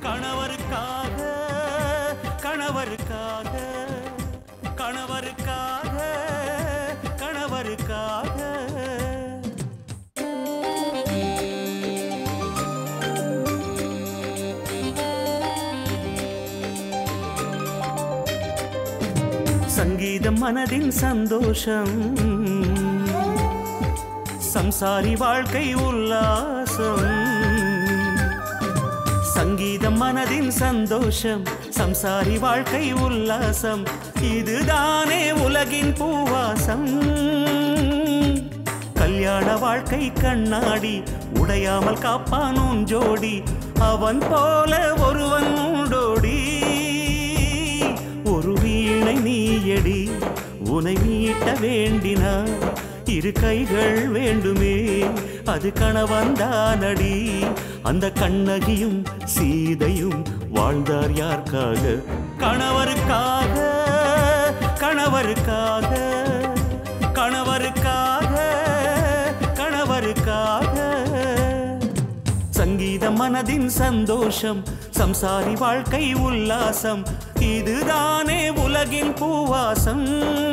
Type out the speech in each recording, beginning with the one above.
கணவருக்காக கணவருக்காக கணவருக்காக கணவருக்காக சங்கீதம் மனதின் சந்தோஷம் சம்சாரி வாழ்க்கை உல்லாசம் சங்கீதம் மனதின் சந்தோஷம் சம்சாரி வாழ்க்கை உல்லாசம் இதுதானே உலகின் பூவாசம் கல்யாண வாழ்க்கை கண்ணாடி உடையாமல் காப்பான் உன் ஜோடி அவன் போல ஒருவன் உண்டோடி ஒரு வீணை நீயடி உனை மீட்ட வேண்டினார் இரு கைகள் வேண்டுமே அது கணவன்தானடி அந்த கண்ணகியும் சீதையும் வாழ்ந்தார் யாருக்காக கணவருக்காக கணவருக்காக கணவருக்காக கணவருக்காக சங்கீதம் மனதின் சந்தோஷம் சம்சாரி வாழ்க்கை உல்லாசம் இதுதானே உலகின் பூவாசம்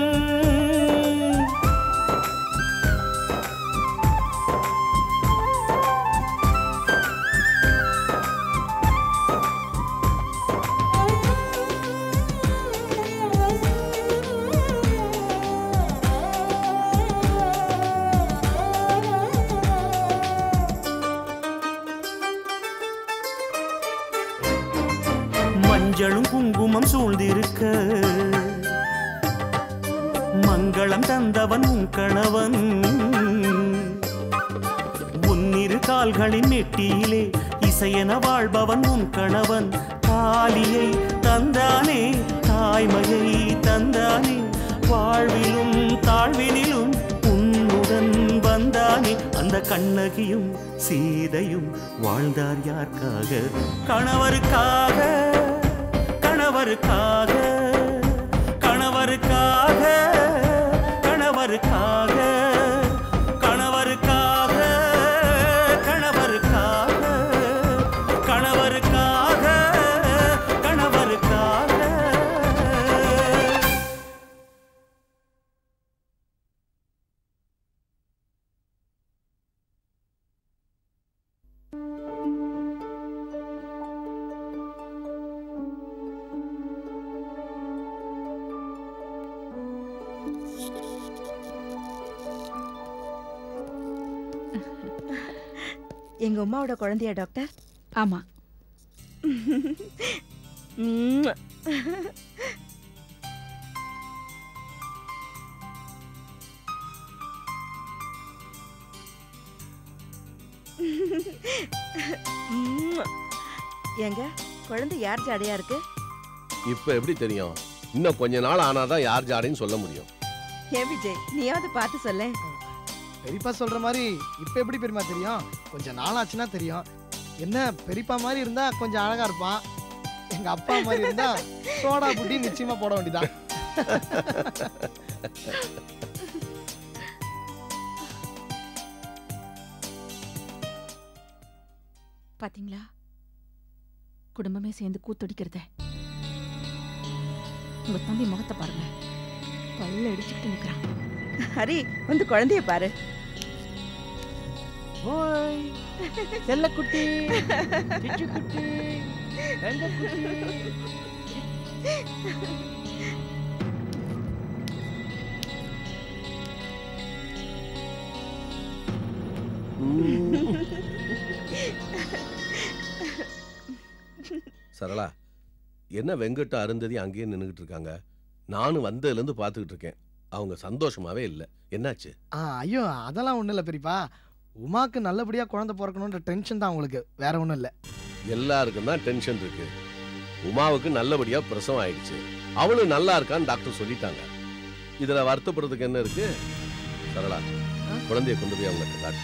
மஞ்சளும் குங்குமம் சூழ்ந்திருக்க மங்களம் தந்தவன் உன் கணவன் உன்னிரு கால்களின் மெட்டியிலே இசையென வாழ்பவன் உன் கணவன் தாலியை தந்தானே தாய்மையை தந்தானே வாழ்விலும் தாழ்வினிலும் உன்னுடன் வந்தானே அந்த கண்ணகியும் சீதையும் வாழ்ந்தார் யாருக்காக கணவருக்காக கணவருக்காக கணவருக்காக கணவருக்காக கணவருக்காக கணவருக்காக கணவருக்காக கணவருக்காக எங்க அம்மாவோட குழந்தையா டாக்டர் ஆமா ம்ம். ம்ம். ஏங்க குழந்தை யார் ஜாடையா இருக்கு இப்ப எப்படி தெரியும் இன்னும் கொஞ்ச நாள் ஆனாதான் யார் ஜாடைன்னு சொல்ல முடியும் ஏன் விஜய் நீயாவது பார்த்து சொல்ல பெரியப்பா சொல்ற மாதிரி இப்ப எப்படி பெரியமா தெரியும் கொஞ்சம் நாளாச்சுன்னா தெரியும் என்ன பெரியப்பா மாதிரி இருந்தா கொஞ்சம் அழகா இருப்பான் எங்க அப்பா மாதிரி இருந்தா சோடா புட்டி நிச்சயமா போட வேண்டியதான் பாத்தீங்களா குடும்பமே சேர்ந்து கூத்தடிக்கிறத உங்க தம்பி முகத்தை பாருங்க பல்ல அடிச்சுக்கிட்டு நிக்கிறான் ஹரி வந்து குழந்தைய பாரு ஓய் செல்லக்குட்டி சிச்சு குட்டி எங்க குட்டி சரளா என்ன வெங்கட்ட அருந்ததி அங்கேயே நின்றுகிட்டு இருக்காங்க நானும் வந்ததுலேருந்து பார்த்துக்கிட்டு இருக்கேன் அவங்க சந்தோஷமாவே இல்லை என்னாச்சு ஆ ஐயோ அதெல்லாம் ஒண்ணும் இல்ல பெரியப்பா உமாக்கு நல்லபடியா குழந்தை பிறக்கணுன்ற டென்ஷன் தான் உங்களுக்கு வேற ஒண்ணும் இல்ல எல்லாருக்கும் தான் டென்ஷன் இருக்கு உமாவுக்கு நல்லபடியா பிரசவம் ஆயிடுச்சு அவளும் நல்லா இருக்கான்னு டாக்டர் சொல்லிட்டாங்க இதுல வருத்தப்படுறதுக்கு என்ன இருக்கு சரளா குழந்தைய கொண்டு போய் அவங்க காட்டு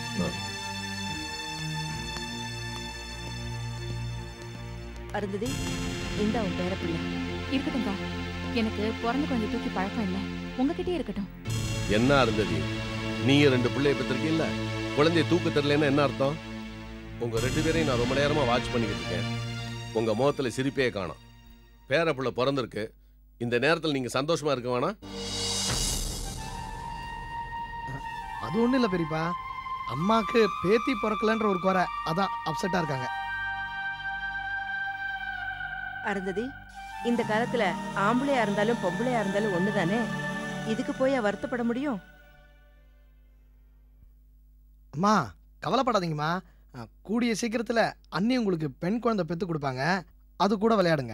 அருந்ததி இந்த உன் பேரப்பிள்ளை இருக்கட்டும்க்கா எனக்கு பிறந்த குழந்தை தூக்கி பழக்கம் இல்லை உங்ககிட்டயே இருக்கட்டும் என்ன அருந்ததி நீங்க ரெண்டு பிள்ளைய பெற்றிருக்கீல்ல குழந்தைய தூக்க தெரியலன்னா என்ன அர்த்தம் உங்க ரெண்டு பேரையும் நான் ரொம்ப நேரமா வாட்ச் பண்ணிக்கிட்டு இருக்கேன் உங்க முகத்துல சிரிப்பே காணோம் பேர புள்ள பிறந்திருக்கு இந்த நேரத்தில் நீங்க சந்தோஷமா இருக்க வேணாம் அது ஒண்ணும் இல்ல பெரியப்பா அம்மாக்கு பேத்தி பிறக்கலன்ற ஒரு குறை அதான் அப்செட்டா இருக்காங்க அருந்ததி இந்த காலத்துல ஆம்பளையா இருந்தாலும் பொம்பளையா இருந்தாலும் ஒண்ணுதானே இதுக்கு போய் வருத்தப்பட முடியும் அம்மா கவலைப்படாதீங்கம்மா அஹ், கூடிய சீக்கிரத்துல அண்ணி உங்களுக்கு பெண் குழந்தை பெத்து கொடுப்பாங்க அது கூட விளையாடுங்க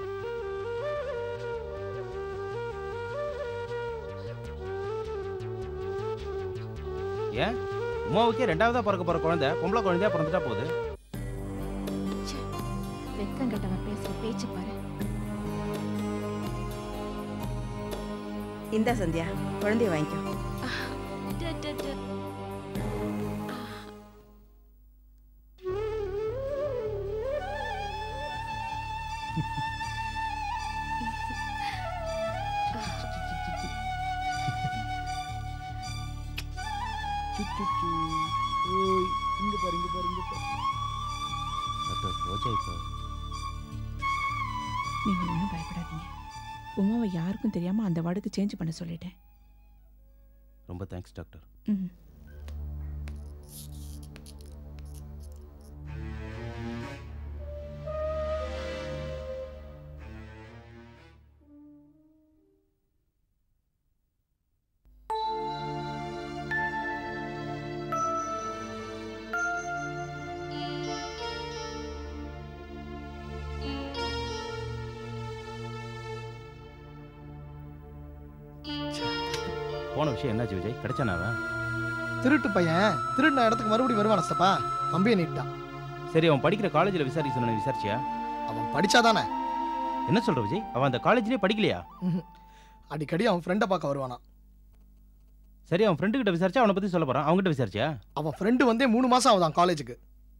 ஏன் உமாவுக்கே ரெண்டாவதா பிறக்க போற குழந்தை பொம்பளை குழந்தையா பிறந்துட்டா போகுது வெக்கம் கெட்டவன் பேசுற பேச்சு பாரு இந்தா சந்தியா குழந்தைய வாங்கிக்கோ இங்க பாரு இங்க பாரு இங்க பாரு டாக்டர் ரோஜா இப்போ நீங்க ஒன்றும் பயப்படாதீங்க உமாவை யாருக்கும் தெரியாம அந்த வார்டுக்கு சேஞ்ச் பண்ண சொல்லிட்டேன் ரொம்ப தேங்க்ஸ் டாக்டர் ம் போன விஷயம் என்னாச்சு விஜய் கிடைச்சானா அவன் திருட்டு பையன் திருடின இடத்துக்கு மறுபடியும் வருவான் சப்பா கம்பியை நீட்டான் சரி அவன் படிக்கிற காலேஜில் விசாரிக்க சொன்ன விசாரிச்சியா அவன் படிச்சாதானே என்ன சொல்ற விஜய் அவன் அந்த காலேஜ்லயே படிக்கலையா அடிக்கடி அவன் ஃப்ரெண்டை பார்க்க வருவானா சரி அவன் ஃப்ரெண்டு கிட்ட விசாரிச்சா அவனை பத்தி சொல்ல போறான் அவன்கிட்ட விசாரிச்சியா அவன் ஃப்ரெண்டு வந்தே மூணு மாசம் ஆகுதான் காலேஜுக்கு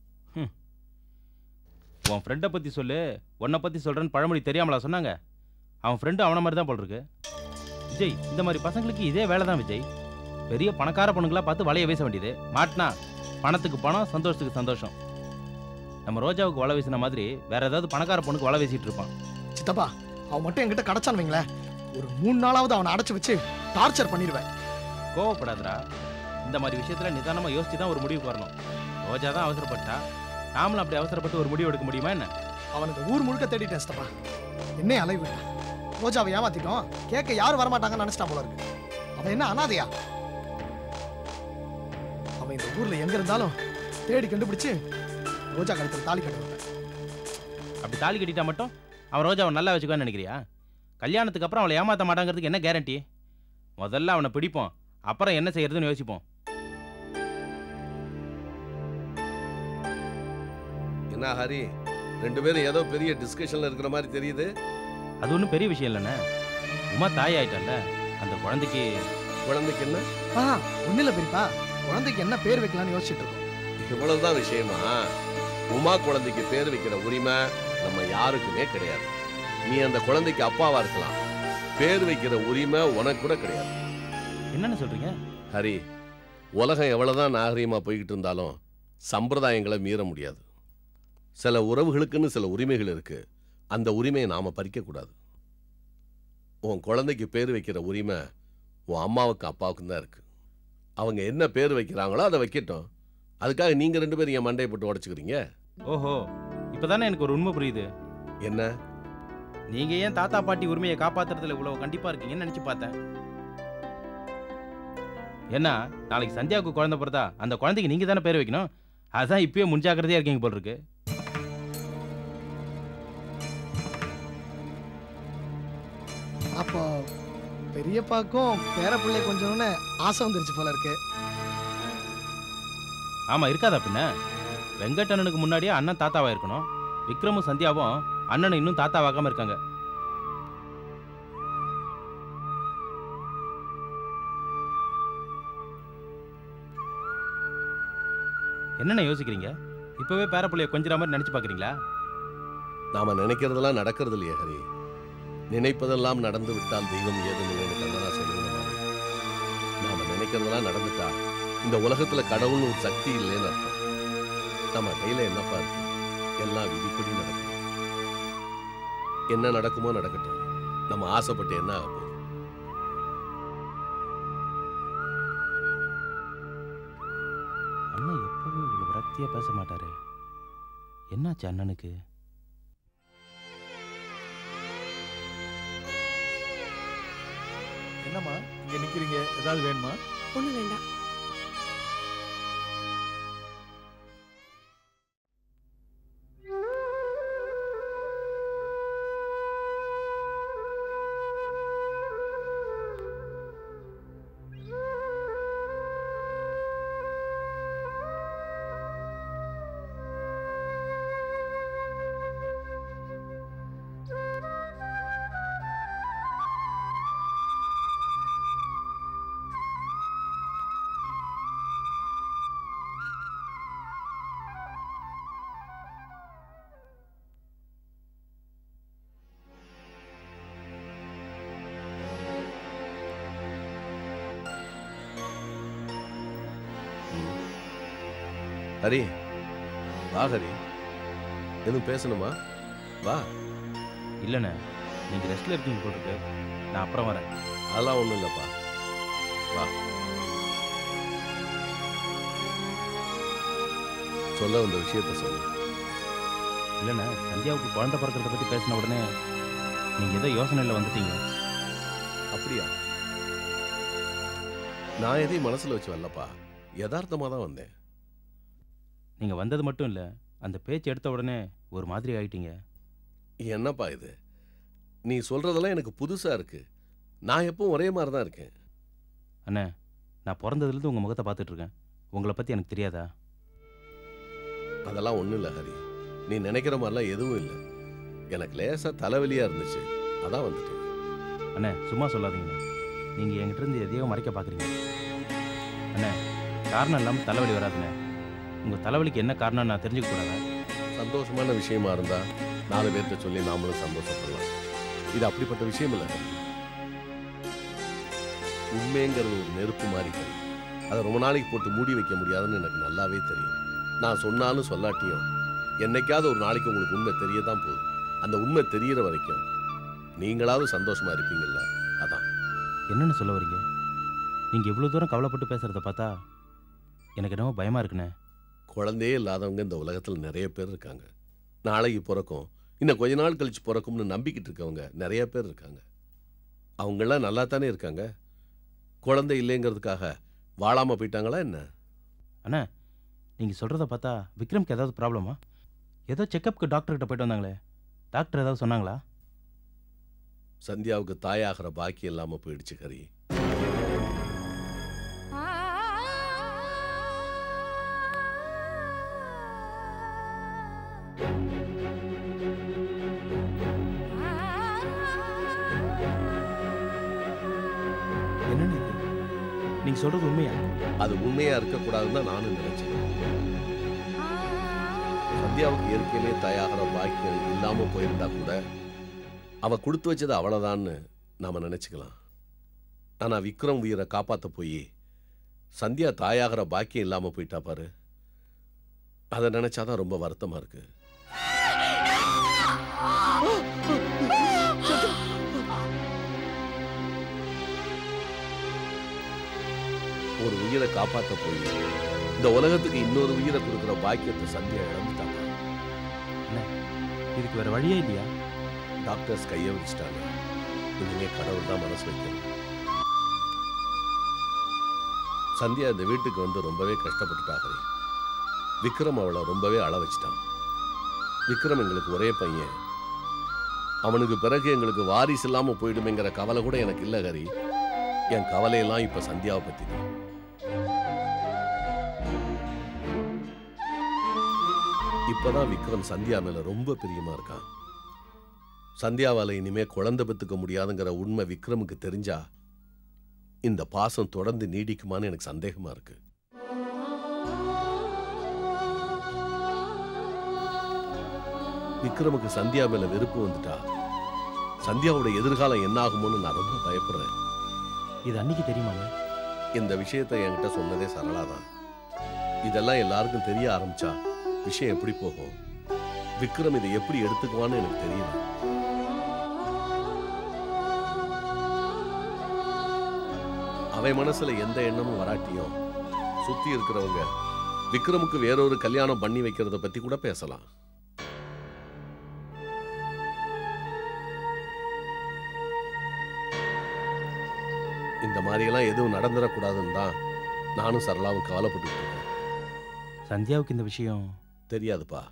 உன் ஃப்ரெண்டை பத்தி சொல்லு உன்னை பத்தி சொல்றேன்னு பழமொழி தெரியாமலா சொன்னாங்க அவன் ஃப்ரெண்டு அவன மாதிரி தான் போல் இருக்கு விஜய் இந்த மாதிரி பசங்களுக்கு இதே வேலை தான் விஜய் பெரிய பணக்கார பொண்ணுங்களா பார்த்து வலைய வீச வேண்டியது மாட்டினா பணத்துக்கு பணம் சந்தோஷத்துக்கு சந்தோஷம் நம்ம ரோஜாவுக்கு வலை வீசின மாதிரி வேற ஏதாவது பணக்கார பொண்ணுக்கு வலை வீசிட்டு இருப்பான் சித்தப்பா அவன் மட்டும் என்கிட்ட கிடைச்சான்னு வைங்களேன் ஒரு மூணு நாளாவது அவனை அடைச்சு வச்சு டார்ச்சர் பண்ணிடுவேன் கோவப்படாதடா இந்த மாதிரி விஷயத்துல நிதானமா யோசிச்சு தான் ஒரு முடிவுக்கு வரணும் ரோஜா தான் அவசரப்பட்டா நாமளும் அப்படி அவசரப்பட்டு ஒரு முடிவு எடுக்க முடியுமா என்ன அவனுக்கு ஊர் முழுக்க தேடிட்டேன் சித்தப்பா என்ன அலைவு ரோஜாவை ஏமாத்திட்டோம் கேட்க யாரும் வரமாட்டாங்கன்னு நினைச்சிட்டான் போல இருக்கு அவன் என்ன அனாதையா அவன் இந்த ஊர்ல எங்க இருந்தாலும் தேடி கண்டுபிடிச்சு ரோஜா கழுத்துல தாலி கட்ட வைப்பேன். அப்படி தாலி கட்டிட்டா மட்டும் அவன் ரோஜாவை நல்லா வச்சுக்குவான்னு நினைக்கிறியா கல்யாணத்துக்கு அப்புறம் அவளை ஏமாத்த மாட்டாங்கிறதுக்கு என்ன கேரண்டி முதல்ல அவனை பிடிப்போம் அப்புறம் என்ன செய்யறதுன்னு யோசிப்போம் என்ன ஹரி ரெண்டு பேரும் ஏதோ பெரிய டிஸ்கஷன்ல இருக்கிற மாதிரி தெரியுது அது ஒன்றும் பெரிய விஷயம் இல்லைண்ணே உமா தாய் ஆயிட்டல்ல அந்த குழந்தைக்கு குழந்தைக்கு என்ன ஆ ஒன்றும் இல்லை பெரியப்பா குழந்தைக்கு என்ன பேர் வைக்கலாம்னு யோசிச்சுட்டு இருக்கோம் இவ்வளவுதான் விஷயமா உமா குழந்தைக்கு பேர் வைக்கிற உரிமை நம்ம யாருக்குமே கிடையாது நீ அந்த குழந்தைக்கு அப்பாவா இருக்கலாம் பேர் வைக்கிற உரிமை உனக்கு கூட கிடையாது என்னன்னு சொல்றீங்க ஹரி உலகம் எவ்வளவுதான் நாகரீகமா போய்கிட்டு இருந்தாலும் சம்பிரதாயங்களை மீற முடியாது சில உறவுகளுக்குன்னு சில உரிமைகள் இருக்கு அந்த உரிமையை நாம பறிக்க கூடாது உன் குழந்தைக்கு பேர் வைக்கிற உரிமை உன் அம்மாவுக்கும் அப்பாவுக்கும் தான் இருக்கு அவங்க என்ன பேர் வைக்கிறாங்களோ அதை வைக்கட்டும் அதுக்காக நீங்க ரெண்டு பேரும் என் மண்டையை போட்டு உடச்சுக்கிறீங்க ஓஹோ இப்பதானே எனக்கு ஒரு உண்மை புரியுது என்ன நீங்க ஏன் தாத்தா பாட்டி உரிமையை காப்பாத்துறதுல இவ்வளவு கண்டிப்பா இருக்கீங்கன்னு நினைச்சு பார்த்தேன் என்ன நாளைக்கு சந்தியாவுக்கு குழந்தை பிறந்தா அந்த குழந்தைக்கு நீங்க தானே பேர் வைக்கணும் அதான் இப்பயே முன்ஜாக்கிரதையா இருக்கீங்க போல் இருக்கு அப்போ பெரியப்பாக்கும் பேர பிள்ளை கொஞ்சம்னு ஆசை வந்துருச்சு போல இருக்கு ஆமா இருக்காதா பின்ன வெங்கட்டண்ணனுக்கு முன்னாடியே அண்ணன் தாத்தாவா இருக்கணும் விக்ரமும் சந்தியாவும் அண்ணனை இன்னும் தாத்தாவாக்காம இருக்காங்க என்னென்ன யோசிக்கிறீங்க இப்பவே பேரப்பிள்ளைய கொஞ்சிற மாதிரி நினைச்சு பாக்குறீங்களா நாம நினைக்கிறதெல்லாம் நடக்கிறது இல்லையே ஹரி நினைப்பதெல்லாம் நடந்து விட்டால் தெய்வம் ஏதும் இல்லைன்னு கண்ணதாசன் எழுதின மாதிரி நாம நினைக்கிறதெல்லாம் நடந்துட்டா இந்த உலகத்துல கடவுள்னு ஒரு சக்தி இல்லைன்னு அர்த்தம் நம்ம கையில என்னப்பா இருக்கு எல்லாம் விதிப்படி நடக்கும் என்ன நடக்குமோ நடக்கட்டும் நம்ம ஆசைப்பட்டு என்ன ஆக போகுது அண்ணன் எப்பவும் இவ்வளவு விரக்தியா பேச மாட்டாரு என்னாச்சு அண்ணனுக்கு என்னம்மா இங்க நிக்கிறீங்க ஏதாவது வேணுமா ஒன்றும் வேண்டாம் ம். ஹரி வா ஹரி எதுவும் பேசணுமா வா இல்லைண்ணே நீங்க ரெஸ்ட்ல இருக்கீங்க போல் இருக்கு நான் அப்புறம் வரேன் அதெல்லாம் ஒன்றும் இல்லைப்பா வா சொல்ல வந்த விஷயத்த சொல்லு இல்லைண்ணே சந்தியாவுக்கு குழந்தை பிறக்கிறத பத்தி பேசின உடனே நீங்க ஏதோ யோசனையில் வந்துட்டீங்க அப்படியா நான் எதையும் மனசுல வச்சு வரலப்பா யதார்த்தமா தான் வந்தேன் நீங்க வந்தது மட்டும் இல்ல அந்த பேச்சு எடுத்த உடனே ஒரு மாதிரி ஆயிட்டீங்க என்னப்பா இது நீ சொல்றதெல்லாம் எனக்கு புதுசா இருக்கு நான் எப்பவும் ஒரே மாதிரி தான் இருக்கேன் அண்ணே நான் பிறந்ததுலேருந்து உங்க முகத்தை பார்த்துட்டு இருக்கேன் உங்களை பத்தி எனக்கு தெரியாதா அதெல்லாம் ஒண்ணும் இல்லை ஹரி நீ நினைக்கிற மாதிரிலாம் எதுவும் இல்லை எனக்கு லேசா தலைவலியா இருந்துச்சு அதான் வந்துட்டேன் அண்ணே சும்மா சொல்லாதீங்க நீங்க என்கிட்ட இருந்து எதையோ மறைக்க பாக்குறீங்க அண்ணே காரணம் இல்லாம தலைவலி வராதுண்ணே உங்க தலைவலிக்கு என்ன காரணம் நான் தெரிஞ்சுக்க கூடாதா சந்தோஷமான விஷயமா இருந்தா நாலு பேர்கிட்ட சொல்லி நாமளும் சந்தோஷப்படலாம் இது அப்படிப்பட்ட விஷயம் இல்லை ஹரி. உண்மைங்கிறது ஒரு நெருப்பு மாதிரி ஹரி. அதை ரொம்ப நாளைக்கு போட்டு மூடி வைக்க முடியாதுன்னு எனக்கு நல்லாவே தெரியும் நான் சொன்னாலும் சொல்லாட்டியும் என்னைக்காவது ஒரு நாளைக்கு உங்களுக்கு உண்மை தெரிய தான் போகுது அந்த உண்மை தெரியற வரைக்கும் நீங்களாவது சந்தோஷமா இருப்பீங்கல்ல அதான் என்னன்னு சொல்ல வரீங்க நீங்க இவ்வளவு தூரம் கவலைப்பட்டு பேசுறத பார்த்தா எனக்கு என்னமோ பயமா இருக்குண்ணே குழந்தையே இல்லாதவங்க இந்த உலகத்தில் நிறைய பேர் இருக்காங்க நாளைக்கு பிறக்கும் இன்னும் கொஞ்ச நாள் கழிச்சு பிறக்கும்னு நம்பிக்கிட்டு இருக்கவங்க நிறைய பேர் இருக்காங்க அவங்கெல்லாம் நல்லா தானே இருக்காங்க குழந்தை இல்லைங்கிறதுக்காக வாழாம போயிட்டாங்களா என்ன அண்ணா நீங்க சொல்றத பார்த்தா விக்ரம்க்கு ஏதாவது ப்ராப்ளமா ஏதோ செக்கப்புக்கு டாக்டர் கிட்ட போயிட்டு வந்தாங்களே டாக்டர் ஏதாவது சொன்னாங்களா சந்தியாவுக்கு தாயாகிற பாக்கி இல்லாம போயிடுச்சு கரி என்னன்னு இது நீங்க சொல்றது உண்மையா அது உண்மையா இருக்கக்கூடாதுன்னு தான் நானும் நினைச்சேன் சந்தியாவுக்கு இயற்கையிலே தாயாகிற பாக்கியம் இல்லாம போயிருந்தா கூட அவ கொடுத்து வச்சது அவ்வளவுதான்னு நாம நினைச்சுக்கலாம் ஆனா விக்ரம் உயிரை காப்பாத்த போய் சந்தியா தாயாகிற பாக்கியம் இல்லாம போயிட்டா பாரு அதை நினைச்சாதான் ரொம்ப வருத்தமா இருக்கு ஒரு உயிரை காப்பாத்த போய் இந்த உலகத்துக்கு இன்னொரு உயிரை கொடுக்குற பாக்கியத்தை சந்தியா இழந்துட்டாங்க இதுக்கு வேற வழியே இல்லையா டாக்டர்ஸ் கையை வச்சுட்டாங்க இனிமே கடவுள் தான் மனசு வைக்கணும் சந்தியா இந்த வீட்டுக்கு வந்து ரொம்பவே கஷ்டப்பட்டுட்டாகிறே விக்ரம் அவளை ரொம்பவே அழ வச்சிட்டான் விக்ரம் எங்களுக்கு ஒரே பையன் அவனுக்கு பிறகு எங்களுக்கு வாரிசு இல்லாம போயிடுமேங்கிற கவலை கூட எனக்கு இல்லை ஹரி என் கவலையெல்லாம் இப்ப சந்தியாவை பத்தி தான் இப்பதான் விக்ரம் சந்தியா மேல ரொம்ப பிரியமா இருக்கான் சந்தியாவால இனிமே குழந்தை பெத்துக்க முடியாதுங்கிற உண்மை விக்ரமுக்கு தெரிஞ்சா இந்த பாசம் தொடர்ந்து நீடிக்குமான்னு எனக்கு சந்தேகமா இருக்கு விக்ரமுக்கு சந்தியா மேல வெறுப்பு வந்துட்டா சந்தியாவோட எதிர்காலம் என்ன ஆகுமோன்னு நான் ரொம்ப பயப்படுறேன் இது அன்னைக்கு தெரியுமாங்க இந்த விஷயத்தை என்கிட்ட சொன்னதே சரளா தான் இதெல்லாம் எல்லாருக்கும் தெரிய ஆரம்பிச்சா விஷயம் எப்படி போகும் விக்ரம் இதை எப்படி எடுத்துக்குவான்னு எனக்கு தெரியல அவன் மனசுல எந்த எண்ணமும் வராட்டியும் சுத்தி இருக்கிறவங்க விக்ரமுக்கு வேறொரு கல்யாணம் பண்ணி வைக்கிறத பத்தி கூட பேசலாம் இந்த மாதிரியெல்லாம் எதுவும் நடந்துடக்கூடாதுன்னு தான் நானும் சரளாவும் கவலைப்பட்டுக்கிட்டு இருக்கேன் சந்தியாவுக்கு இந்த விஷயம் தெரியாதுப்பா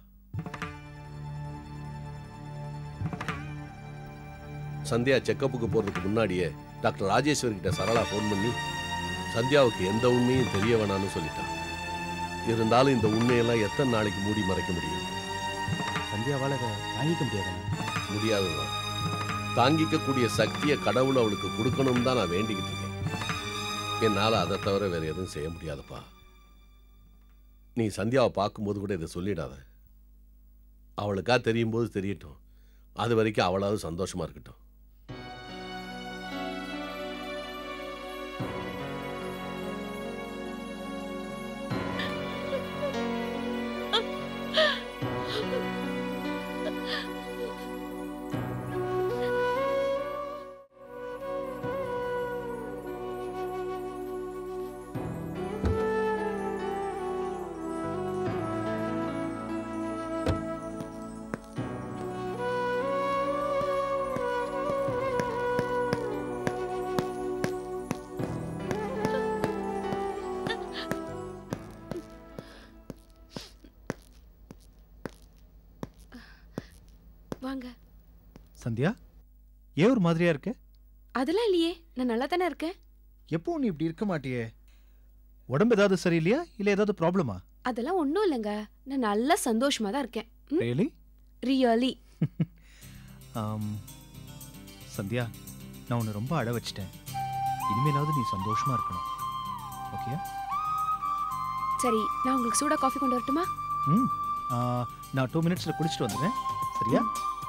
சந்தியா செக்கப்புக்கு போறதுக்கு முன்னாடியே டாக்டர் ராஜேஸ்வரி கிட்ட சரளா ஃபோன் பண்ணி சந்தியாவுக்கு எந்த உண்மையும் தெரிய வேணாம்னு சொல்லிட்டான் இருந்தாலும் இந்த உண்மையெல்லாம் எத்தனை நாளைக்கு மூடி மறைக்க முடியும் சந்தியாவால் அதை தாங்கிக்க முடியாது முடியாதுதான் தாங்கிக்கக்கூடிய சக்தியை கடவுள் அவளுக்கு கொடுக்கணும் தான் நான் வேண்டிக்கிட்டு இருக்கேன் என்னால் அதை தவிர வேற எதுவும் செய்ய முடியாதுப்பா நீ சந்தியாவை பார்க்கும்போது கூட இதை சொல்லிடாத அவளுக்கா தெரியும் போது தெரியட்டும் அது வரைக்கும் அவளாவது சந்தோஷமா இருக்கட்டும் வாங்க சந்தியா ஏன் ஒரு மாதிரியா இருக்கு அதெல்லாம் இல்லையே நான் நல்லா தானே இருக்கேன் எப்பவும் நீ இப்படி இருக்க மாட்டியே உடம்பு ஏதாவது சரியில்லையா இல்ல ஏதாவது ப்ராப்ளமா அதெல்லாம் ஒன்றும் இல்லைங்க நான் நல்லா சந்தோஷமா தான் இருக்கேன் ரியலி ரியலி சந்தியா நான் உன்னை ரொம்ப அழ வச்சிட்டேன் இனிமேலாவது நீ சந்தோஷமா இருக்கணும் ஓகே சரி நான் உங்களுக்கு சூடா காஃபி கொண்டு வரட்டுமா ம் ஆ, நான் டூ மினிட்ஸில் குடிச்சிட்டு வந்துடுறேன் சரியா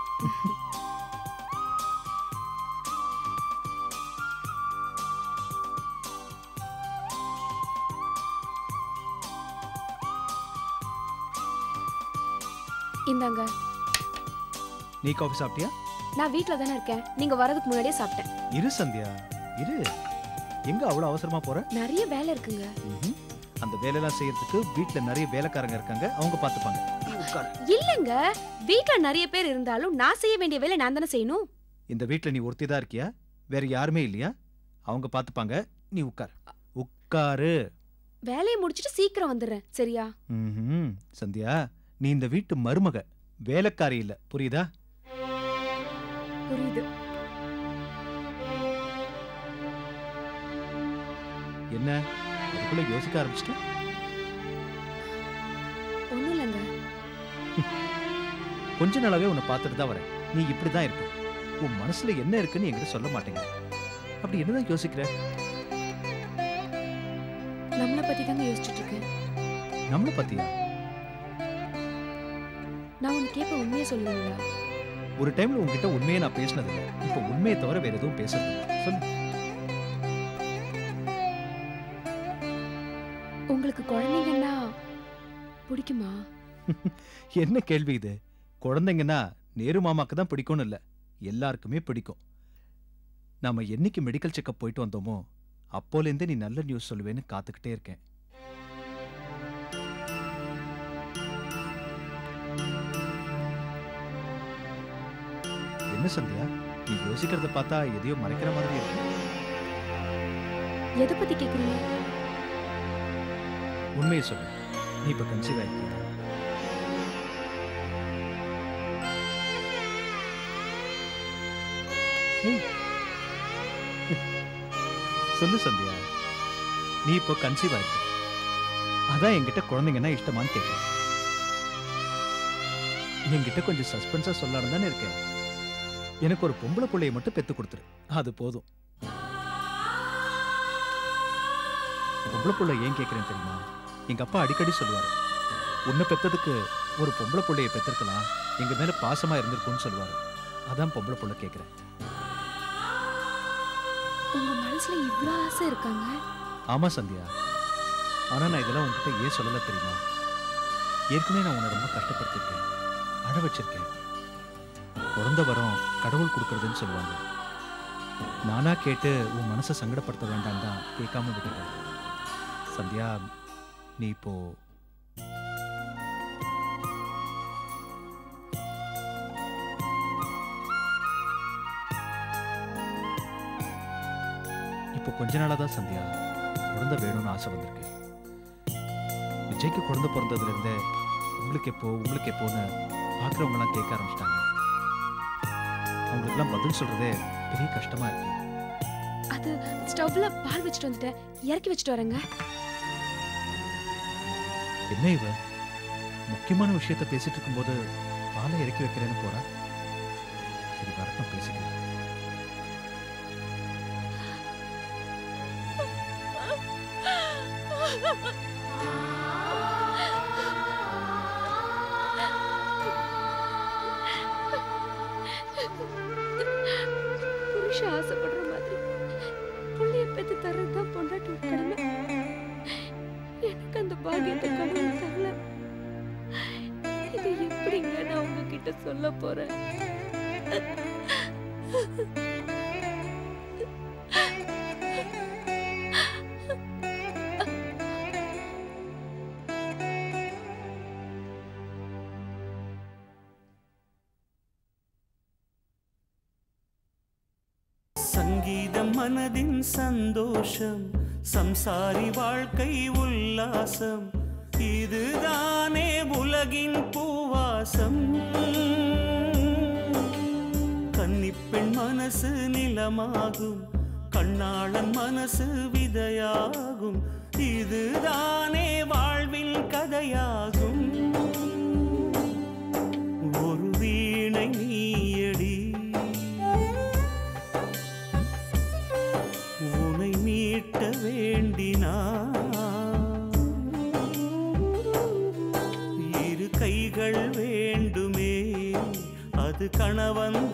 இந்தாங்க நீ காஃபி சாப்பிட்டியா நான் வீட்டில் தானே இருக்கேன் நீங்க வரதுக்கு முன்னாடியே சாப்பிட்டேன் இரு சந்தியா இரு எங்க அவ்வளோ அவசரமா போற நிறைய வேலை இருக்குங்க ம்ஹும். அந்த வேலையெல்லாம் செய்யறதுக்கு வீட்ல நிறைய வேலைக்காரங்க இருக்காங்க அவங்க பார்த்துப்பாங்க நீ உட்காரு இல்லைங்க வீட்ல நிறைய பேர் இருந்தாலும் நான் செய்ய வேண்டிய வேலை நான் தானே செய்யணும் இந்த வீட்ல நீ ஒருத்தி தான் இருக்கியா வேற யாருமே இல்லையா அவங்க பார்த்துப்பாங்க நீ உட்காரு உட்காரு வேலையை முடிச்சிட்டு சீக்கிரம் வந்துடுறேன் சரியா ம்ஹும். சந்தியா நீ இந்த வீட்டு மருமக வேலைக்காரி இல்ல புரியுதா புரியுது என்ன அதுக்குள்ள யோசிக்க ஆரம்பிச்சிட்ட ஒன்றும் இல்லைங்க கொஞ்ச நாளாவே உன்னை பார்த்துட்டு தான் வரேன் நீ இப்படிதான் இருக்க உன் மனசுல என்ன இருக்குன்னு என்கிட்ட சொல்ல மாட்டேங்கிற அப்படி என்னதான் யோசிக்கிற நம்மளை பத்தி தாங்க யோசிச்சுட்டு இருக்கேன் நம்மள பத்தியா நான் உனக்கு கேட்ப உண்மையை சொல்லுவீங்களா ஒரு டைம்ல உன்கிட்ட உண்மையை நான் பேசினதில்லை இப்போ உண்மையை தவிர வேற எதுவும் பேசுறது இல்ல. சொல்லு உங்களுக்கு குழந்தைங்கன்னா பிடிக்குமா என்ன கேள்வி இது குழந்தைங்கன்னா நேரு மாமாக்கு தான் பிடிக்கும்னு இல்ல எல்லாருக்குமே பிடிக்கும் நாம என்னைக்கு மெடிக்கல் செக்கப் போயிட்டு வந்தோமோ அப்போலேருந்தே நீ நல்ல நியூஸ் சொல்லுவேன்னு காத்துக்கிட்டே இருக்கேன் என்ன சந்தியா நீ யோசிக்கிறத பார்த்தா எதையோ மறைக்கிற மாதிரி இருக்கு எதை பத்தி கேக்குறீங்க உண்மையை சொல்லு நீ இப்ப கன்சீவ் ஆயிருக்கியா ஏய். சொல்லு சந்தியா நீ இப்போ கன்சீவ் ஆயிருக்க அதான் என்கிட்ட குழந்தைங்கன்னா இஷ்டமான்னு கேட்கிறேன் என்கிட்ட கொஞ்சம் சஸ்பென்ஸா சொல்லலாம் தானே இருக்கேன் எனக்கு ஒரு பொம்பளை பிள்ளைய மட்டும் பெத்து கொடுத்துரு அது போதும் பொம்பளை புள்ள ஏன் கேட்கிறேன் தெரியுமா எங்க அப்பா அடிக்கடி சொல்லுவாரு உன்னை பெத்ததுக்கு ஒரு பொம்பளை புள்ளைய பெத்திருக்கலாம் எங்க மேல பாசமா இருந்திருக்கும்னு சொல்லுவாரு அதான் பொம்பளை புள்ள கேட்கிறேன் உங்க மனசுல இவ்ளோ ஆசை இருக்காங்க ஆமா சந்தியா ஆனா நான் இதெல்லாம் உன்கிட்ட ஏன் சொல்லல தெரியுமா ஏற்கனவே நான் உன்னை ரொம்ப கஷ்டப்படுத்திருக்கேன் அழ வச்சிருக்கேன் குழந்தை வரம் கடவுள் கொடுக்கறதுன்னு சொல்லுவாங்க நானா கேட்டு உன் மனசை சங்கடப்படுத்த வேண்டாம் தான் கேட்காம விட்டுட்டேன் சந்தியா நீ இப்போ இப்போ கொஞ்ச நாளாக தான் சந்தியா குழந்தை வேணும்னு ஆசை வந்திருக்கு விஜய்க்கு குழந்தை பிறந்ததுலேருந்தே உங்களுக்கு எப்போ உங்களுக்கு எப்போன்னு பார்க்குறவங்களாம் கேட்க ஆரம்பிச்சிட்டாங்க அவங்களுக்குலாம் பதில் சொல்கிறதே பெரிய கஷ்டமாக இருக்கு அது ஸ்டவ்ல பால் வச்சுட்டு வந்துட்டேன் இறக்கி வச்சுட்டு வரேங்க என்ன இவ முக்கியமான விஷயத்த பேசிட்டு இருக்கும்போது பாலை இறக்கி வைக்கிறேன்னு போறா சரி வரட்டும் பேசிக்கலாம் புருஷன் ஆசைப்படுற மாதிரி புள்ளைய பெத்து தர்றதுதான் பொண்டாட்டி கடமை எனக்கு அந்த பாக்கியத்தை கடவுள் தரல இது எப்படிங்க நான் உங்ககிட்ட சொல்ல போறேன் சங்கீதம் மனதின் சந்தோஷம் சம்சாரி வாழ்க்கை உல்லாசம் இதுதானே உலகின் பூவாசம் கன்னிப்பெண் மனசு நிலமாகும் கண்ணாளன் மனசு விதையாகும் இதுதானே வாழ்வின் கதையாகும் ஒரு வீணை நீயடி உனை மீட்ட வேண்டினா இரு கைகள் வேண்டுமே அது கணவன்